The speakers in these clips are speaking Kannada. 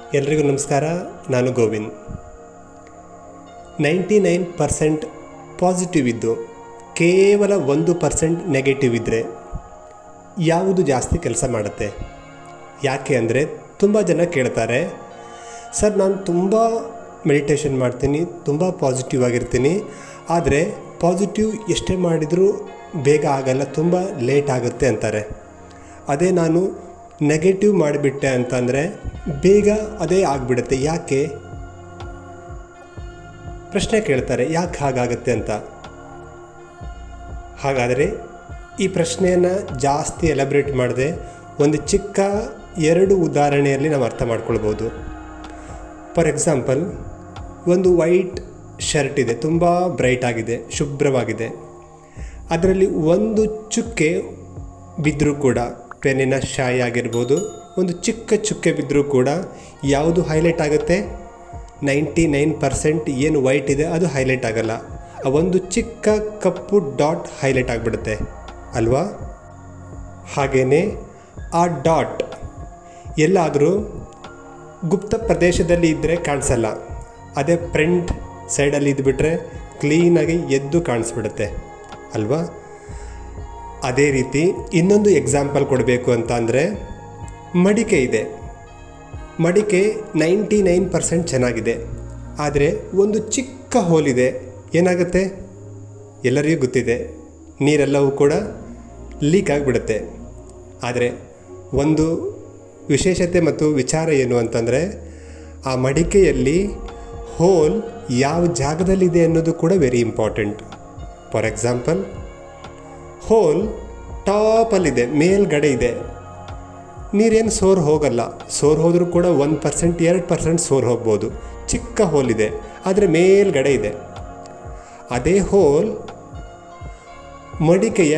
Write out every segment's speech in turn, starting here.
ಎಲ್ರಿಗೂ ನಮಸ್ಕಾರ ನಾನು Govind ninety nine percent positive ಇದ್ದು ಕೇವಲ ಒಂದು ಪರ್ಸೆಂಟ್ ನೆಗೆಟಿವ್ ಇದ್ದರೆ ಯಾವುದು ಜಾಸ್ತಿ ಕೆಲಸ ಮಾಡುತ್ತೆ ಯಾಕೆ ಅಂದರೆ ತುಂಬ ಜನ ಕೇಳ್ತಾರೆ ಸರ್ ನಾನು ತುಂಬ ಮೆಡಿಟೇಷನ್ ಮಾಡ್ತೀನಿ ತುಂಬ ಪಾಸಿಟಿವ್ ಆಗಿರ್ತೀನಿ ಆದರೆ ಪಾಸಿಟಿವ್ ಎಷ್ಟೇ ಮಾಡಿದರೂ ಬೇಗ ಆಗಲ್ಲ ತುಂಬ ಲೇಟ್ ಆಗುತ್ತೆ ಅಂತಾರೆ ಅದೇ ನಾನು ನೆಗೆಟಿವ್ ಮಾಡಿಬಿಟ್ಟೆ ಅಂತಂದರೆ ಬೇಗ ಅದೇ ಆಗಿಬಿಡುತ್ತೆ ಯಾಕೆ ಪ್ರಶ್ನೆ ಕೇಳ್ತಾರೆ ಯಾಕೆ ಹಾಗಾಗುತ್ತೆ ಅಂತ ಹಾಗಾದರೆ ಈ ಪ್ರಶ್ನೆಯನ್ನು ಜಾಸ್ತಿ ಎಲಬ್ರೇಟ್ ಮಾಡದೆ ಒಂದು ಚಿಕ್ಕ ಎರಡು ಉದಾಹರಣೆಯಲ್ಲಿ ನಾವು ಅರ್ಥ ಮಾಡ್ಕೊಳ್ಬೋದು ಫಾರ್ ಎಕ್ಸಾಂಪಲ್ ಒಂದು ವೈಟ್ ಶರ್ಟ್ ಇದೆ ತುಂಬ ಬ್ರೈಟ್ ಆಗಿದೆ ಶುಭ್ರವಾಗಿದೆ ಅದರಲ್ಲಿ ಒಂದು ಚುಕ್ಕೆ ಬಿದ್ದರೂ ಕೂಡ ಪೆನ್ನಿನ ಶಾಯಿ ಆಗಿರ್ಬೋದು ಒಂದು ಚಿಕ್ಕ ಚುಕ್ಕೆ ಬಿದ್ದರೂ ಕೂಡ ಯಾವುದು ಹೈಲೈಟ್ ಆಗುತ್ತೆ ನೈಂಟಿ ನೈನ್ ಪರ್ಸೆಂಟ್ ಏನು ವೈಟ್ ಇದೆ ಅದು ಹೈಲೈಟ್ ಆಗಲ್ಲ ಆ ಒಂದು ಚಿಕ್ಕ ಕಪ್ಪು ಡಾಟ್ ಹೈಲೈಟ್ ಆಗಿಬಿಡುತ್ತೆ ಅಲ್ವಾ ಹಾಗೆಯೇ ಆ ಡಾಟ್ ಎಲ್ಲಾದರೂ ಗುಪ್ತ ಪ್ರದೇಶದಲ್ಲಿ ಇದ್ದರೆ ಕಾಣಿಸಲ್ಲ ಅದೇ ಫ್ರಂಟ್ ಸೈಡಲ್ಲಿ ಇದ್ಬಿಟ್ರೆ ಕ್ಲೀನಾಗಿ ಎದ್ದು ಕಾಣಿಸ್ಬಿಡುತ್ತೆ ಅಲ್ವಾ ಅದೇ ರೀತಿ ಇನ್ನೊಂದು ಎಕ್ಸಾಂಪಲ್ ಕೊಡಬೇಕು ಅಂತ ಅಂದರೆ ಮಡಿಕೆ ಇದೆ ಮಡಿಕೆ ನೈಂಟಿ ನೈನ್ ಪರ್ಸೆಂಟ್ ಚೆನ್ನಾಗಿದೆ ಆದರೆ ಒಂದು ಚಿಕ್ಕ ಹೋಲಿದೆ ಏನಾಗುತ್ತೆ ಎಲ್ಲರಿಗೂ ಗೊತ್ತಿದೆ ನೀರೆಲ್ಲವೂ ಕೂಡ ಲೀಕ್ ಆಗಿಬಿಡುತ್ತೆ ಆದರೆ ಒಂದು ವಿಶೇಷತೆ ಮತ್ತು ವಿಚಾರ ಏನು ಅಂತಂದರೆ ಆ ಮಡಿಕೆಯಲ್ಲಿ ಹೋಲ್ ಯಾವ ಜಾಗದಲ್ಲಿದೆ ಅನ್ನೋದು ಕೂಡ very important for example whole ಟಾಪಲ್ಲಿದೆ ಮೇಲ್ಗಡೆ ಇದೆ ನೀರೇನು ಸೋರ್ ಹೋಗಲ್ಲ ಸೋರ್ ಹೋದರೂ ಕೂಡ ಒಂದು ಪರ್ಸೆಂಟ್ ಎರಡು ಪರ್ಸೆಂಟ್ ಸೋರ್ ಹೋಗ್ಬೋದು ಚಿಕ್ಕ ಹೋಲ್ ಇದೆ ಆದರೆ ಮೇಲ್ಗಡೆ ಇದೆ ಅದೇ ಹೋಲ್ ಮಡಿಕೆಯ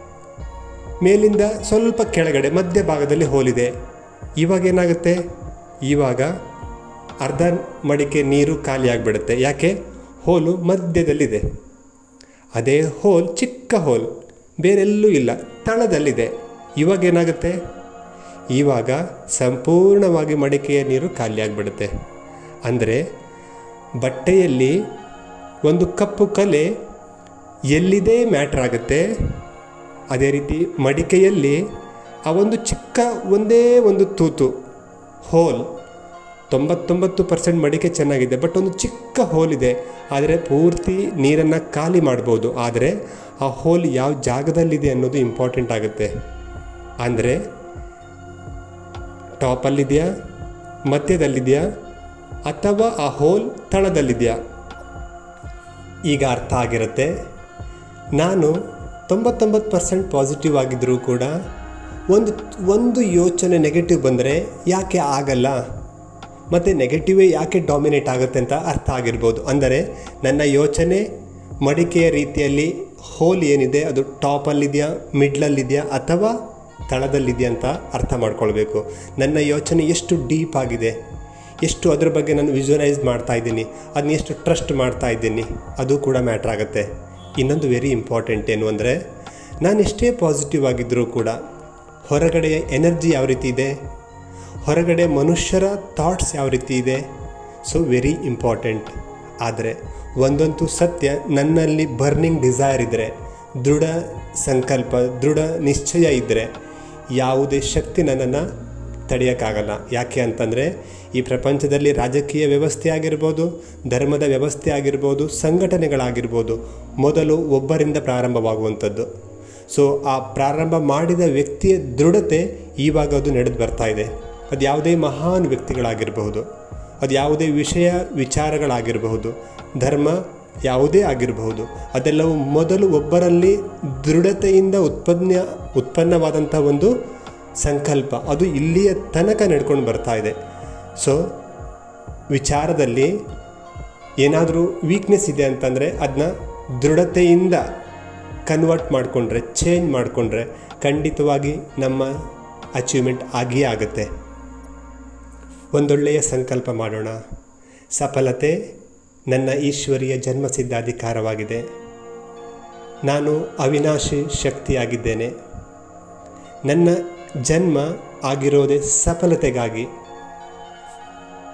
ಮೇಲಿಂದ ಸ್ವಲ್ಪ ಕೆಳಗಡೆ ಮಧ್ಯಭಾಗದಲ್ಲಿ ಹೋಲಿದೆ ಇವಾಗ ಏನಾಗುತ್ತೆ ಇವಾಗ ಅರ್ಧ ಮಡಿಕೆ ನೀರು ಖಾಲಿ ಆಗಿಬಿಡುತ್ತೆ ಯಾಕೆ ಹೋಲು ಮಧ್ಯದಲ್ಲಿದೆ ಅದೇ ಹೋಲ್ ಚಿಕ್ಕ ಹೋಲ್ ಬೇರೆಲ್ಲೂ ಇಲ್ಲ ತಳದಲ್ಲಿದೆ ಇವಾಗ ಏನಾಗುತ್ತೆ ಇವಾಗ ಸಂಪೂರ್ಣವಾಗಿ ಮಡಿಕೆಯ ನೀರು ಖಾಲಿ ಆಗಿಬಿಡುತ್ತೆ ಅಂದರೆ ಬಟ್ಟೆಯಲ್ಲಿ ಒಂದು ಕಪ್ಪು ಕಲೆ ಎಲ್ಲಿದೆ ಮ್ಯಾಟ್ರ್ ಆಗುತ್ತೆ ಅದೇ ರೀತಿ ಮಡಿಕೆಯಲ್ಲಿ ಆ ಒಂದು ಚಿಕ್ಕ ಒಂದೇ ಒಂದು ತೂತು ಹೋಲ್ ತೊಂಬತ್ತೊಂಬತ್ತು ಪರ್ಸೆಂಟ್ ಮಡಿಕೆ ಚೆನ್ನಾಗಿದೆ ಬಟ್ ಒಂದು ಚಿಕ್ಕ ಹೋಲ್ ಇದೆ ಆದರೆ ಪೂರ್ತಿ ನೀರನ್ನು ಖಾಲಿ ಮಾಡ್ಬೋದು ಆದರೆ ಆ ಹೋಲ್ ಯಾವ ಜಾಗದಲ್ಲಿದೆ ಅನ್ನೋದು ಇಂಪಾರ್ಟೆಂಟ್ ಆಗುತ್ತೆ ಅಂದರೆ ಟಾಪಲ್ಲಿದೆಯಾ ಮಧ್ಯದಲ್ಲಿದೆಯಾ ಅಥವಾ ಆ ಹೋಲ್ ತಳದಲ್ಲಿದೆಯಾ ಈಗ ಅರ್ಥ ಆಗಿರುತ್ತೆ ನಾನು ತೊಂಬತ್ತೊಂಬತ್ತು ಪರ್ಸೆಂಟ್ ಪಾಸಿಟಿವ್ ಆಗಿದ್ದರೂ ಕೂಡ ಒಂದು ಒಂದು ಯೋಚನೆ ನೆಗೆಟಿವ್ ಬಂದರೆ ಯಾಕೆ ಆಗಲ್ಲ ಮತ್ತು ನೆಗೆಟಿವೇ ಯಾಕೆ ಡಾಮಿನೇಟ್ ಆಗುತ್ತೆ ಅಂತ ಅರ್ಥ ಆಗಿರ್ಬೋದು ಅಂದರೆ ನನ್ನ ಯೋಚನೆ ಮಡಿಕೆಯ ರೀತಿಯಲ್ಲಿ ಹೋಲ್ ಏನಿದೆ ಅದು ಟಾಪಲ್ಲಿದೆಯಾ ಮಿಡ್ಲಲ್ಲಿದೆಯಾ ಅಥವಾ ತಳದಲ್ಲಿದೆಯಾ ಅಂತ ಅರ್ಥ ಮಾಡ್ಕೊಳ್ಬೇಕು ನನ್ನ ಯೋಚನೆ ಎಷ್ಟು ಡೀಪ್ ಆಗಿದೆ ಎಷ್ಟು ಅದ್ರ ಬಗ್ಗೆ ನಾನು ವಿಜುವಲೈಸ್ ಮಾಡ್ತಾ ಇದ್ದೀನಿ ಅದನ್ನ ಎಷ್ಟು ಟ್ರಸ್ಟ್ ಮಾಡ್ತಾ ಇದ್ದೀನಿ ಅದು ಕೂಡ ಮ್ಯಾಟ್ರ್ ಆಗುತ್ತೆ ಇನ್ನೊಂದು ವೆರಿ ಇಂಪಾರ್ಟೆಂಟ್ ಏನು ಅಂದರೆ ನಾನು ಎಷ್ಟೇ ಪಾಸಿಟಿವ್ ಆಗಿದ್ದರೂ ಕೂಡ ಹೊರಗಡೆಯ ಎನರ್ಜಿ ಯಾವ ರೀತಿ ಇದೆ ಹೊರಗಡೆ ಮನುಷ್ಯರ ಥಾಟ್ಸ್ ಯಾವ ರೀತಿ ಇದೆ ಸೊ ವೆರಿ ಇಂಪಾರ್ಟೆಂಟ್ ಆದರೆ ಒಂದಂತೂ ಸತ್ಯ ನನ್ನಲ್ಲಿ ಬರ್ನಿಂಗ್ ಡಿಸೈರ್ ಇದ್ದರೆ ದೃಢ ಸಂಕಲ್ಪ ದೃಢ ನಿಶ್ಚಯ ಇದ್ದರೆ ಯಾವುದೇ ಶಕ್ತಿ ನನ್ನನ್ನು ತಡೆಯೋಕ್ಕಾಗಲ್ಲ ಯಾಕೆ ಅಂತಂದರೆ ಈ ಪ್ರಪಂಚದಲ್ಲಿ ರಾಜಕೀಯ ವ್ಯವಸ್ಥೆ ಆಗಿರ್ಬೋದು ಧರ್ಮದ ವ್ಯವಸ್ಥೆ ಆಗಿರ್ಬೋದು ಸಂಘಟನೆಗಳಾಗಿರ್ಬೋದು ಮೊದಲು ಒಬ್ಬರಿಂದ ಪ್ರಾರಂಭವಾಗುವಂಥದ್ದು ಸೊ ಆ ಪ್ರಾರಂಭ ಮಾಡಿದ ವ್ಯಕ್ತಿಯ ದೃಢತೆ ಇವಾಗ ಅದು ನಡೆದು ಬರ್ತಾ ಇದೆ ಅದು ಯಾವುದೇ ಮಹಾನ್ ವ್ಯಕ್ತಿಗಳಾಗಿರಬಹುದು ಅದು ಯಾವುದೇ ವಿಷಯ ವಿಚಾರಗಳಾಗಿರಬಹುದು ಧರ್ಮ ಯಾವುದೇ ಆಗಿರಬಹುದು ಅದೆಲ್ಲವೂ ಮೊದಲು ಒಬ್ಬರಲ್ಲಿ ದೃಢತೆಯಿಂದ ಉತ್ಪನ್ನ ಉತ್ಪನ್ನವಾದಂಥ ಒಂದು ಸಂಕಲ್ಪ ಅದು ಇಲ್ಲಿಯ ತನಕ ನಡ್ಕೊಂಡು ಬರ್ತಾ ಇದೆ ಸೊ ವಿಚಾರದಲ್ಲಿ ಏನಾದರೂ ವೀಕ್ನೆಸ್ ಇದೆ ಅಂತಂದರೆ ಅದನ್ನ ದೃಢತೆಯಿಂದ ಕನ್ವರ್ಟ್ ಮಾಡಿಕೊಂಡ್ರೆ ಚೇಂಜ್ ಮಾಡಿಕೊಂಡ್ರೆ ಖಂಡಿತವಾಗಿ ನಮ್ಮ ಅಚೀವ್ಮೆಂಟ್ ಆಗಿಯೇ ಆಗುತ್ತೆ ಒಂದೊಳ್ಳೆಯ ಸಂಕಲ್ಪ ಮಾಡೋಣ ಸಫಲತೆ ನನ್ನ ಈಶ್ವರಿಯ ಜನ್ಮಸಿದ್ಧ ಅಧಿಕಾರವಾಗಿದೆ ನಾನು ಅವಿನಾಶಿ ಶಕ್ತಿಯಾಗಿದ್ದೇನೆ ನನ್ನ ಜನ್ಮ ಆಗಿರೋದೇ ಸಫಲತೆಗಾಗಿ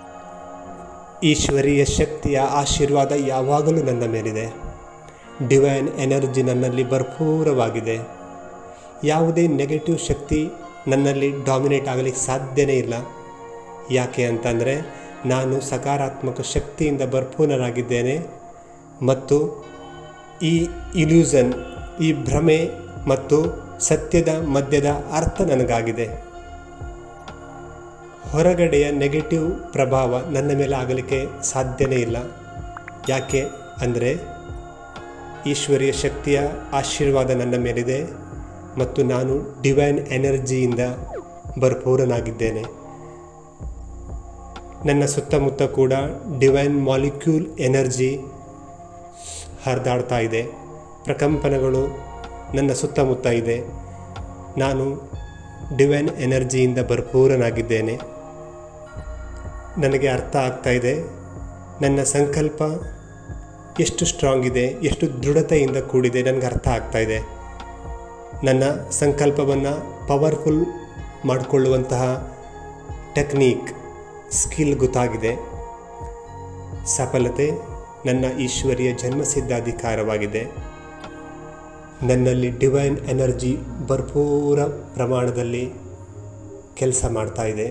ಈಶ್ವರೀಯ ಶಕ್ತಿಯ ಆಶೀರ್ವಾದ ಯಾವಾಗಲೂ ನನ್ನ ಮೇಲಿದೆ ಡಿವೈನ್ ಎನರ್ಜಿ ನನ್ನಲ್ಲಿ ಭರ್ಪೂರವಾಗಿದೆ ಯಾವುದೇ ನೆಗೆಟಿವ್ ಶಕ್ತಿ ನನ್ನಲ್ಲಿ ಡಾಮಿನೇಟ್ ಆಗಲಿಕ್ಕೆ ಸಾಧ್ಯನೇ ಇಲ್ಲ ಯಾಕೆ ಅಂತಂದರೆ ನಾನು ಸಕಾರಾತ್ಮಕ ಶಕ್ತಿಯಿಂದ ಭರ್ಪೂರನಾಗಿದ್ದೇನೆ ಮತ್ತು ಈ ಇಲ್ಯೂಸನ್ ಈ ಭ್ರಮೆ ಮತ್ತು ಸತ್ಯದ ಮಧ್ಯದ ಅರ್ಥ ನನಗಾಗಿದೆ ಹೊರಗಡೆಯ ನೆಗೆಟಿವ್ ಪ್ರಭಾವ ನನ್ನ ಮೇಲೆ ಆಗಲಿಕ್ಕೆ ಸಾಧ್ಯನೇ ಇಲ್ಲ ಯಾಕೆ ಅಂದರೆ ಈಶ್ವರೀಯ ಶಕ್ತಿಯ ಆಶೀರ್ವಾದ ನನ್ನ ಮೇಲಿದೆ ಮತ್ತು ನಾನು ಡಿವೈನ್ ಎನರ್ಜಿಯಿಂದ ಭರ್ಪೂರನಾಗಿದ್ದೇನೆ ನನ್ನ ಸುತ್ತಮುತ್ತ ಕೂಡ ಡಿವೈನ್ ಮಾಲಿಕ್ಯೂಲ್ ಎನರ್ಜಿ ಹರಿದಾಡ್ತಾ ಇದೆ ಪ್ರಕಂಪನಗಳು ನನ್ನ ಸುತ್ತಮುತ್ತ ಇದೆ ನಾನು ಡಿವೈನ್ ಎನರ್ಜಿಯಿಂದ ಭರ್ಪೂರನಾಗಿದ್ದೇನೆ ನನಗೆ ಅರ್ಥ ಆಗ್ತಾ ಇದೆ ನನ್ನ ಸಂಕಲ್ಪ ಎಷ್ಟು ಸ್ಟ್ರಾಂಗ್ ಇದೆ ಎಷ್ಟು ದೃಢತೆಯಿಂದ ಕೂಡಿದೆ ನನಗೆ ಅರ್ಥ ಆಗ್ತಾ ಇದೆ ನನ್ನ ಸಂಕಲ್ಪವನ್ನು ಪವರ್ಫುಲ್ ಮಾಡಿಕೊಳ್ಳುವಂತಹ ಟೆಕ್ನೀಕ್ ಸ್ಕಿಲ್ ಗೊತ್ತಾಗಿದೆ ಸಫಲತೆ ನನ್ನ ಈಶ್ವರಿಯ ಜನ್ಮಸಿದ್ಧ ಅಧಿಕಾರವಾಗಿದೆ ನನ್ನಲ್ಲಿ ಡಿವೈನ್ ಎನರ್ಜಿ ಭರ್ಪೂರ ಪ್ರಮಾಣದಲ್ಲಿ ಕೆಲಸ ಮಾಡ್ತಾ ಇದೆ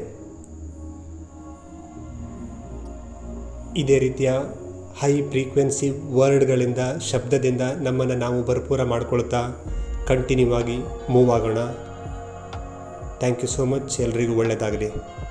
ಇದೇ ರೀತಿಯ ಹೈ ಫ್ರೀಕ್ವೆನ್ಸಿ ವರ್ಡ್ಗಳಿಂದ ಶಬ್ದದಿಂದ ನಮ್ಮನ್ನು ನಾವು ಭರ್ಪೂರ ಮಾಡ್ಕೊಳ್ತಾ ಕಂಟಿನ್ಯೂ ಆಗಿ ಮೂವ್ ಆಗೋಣ ಥ್ಯಾಂಕ್ ಯು ಸೋ ಮಚ್ ಎಲ್ರಿಗೂ ಒಳ್ಳೆಯದಾಗಲಿ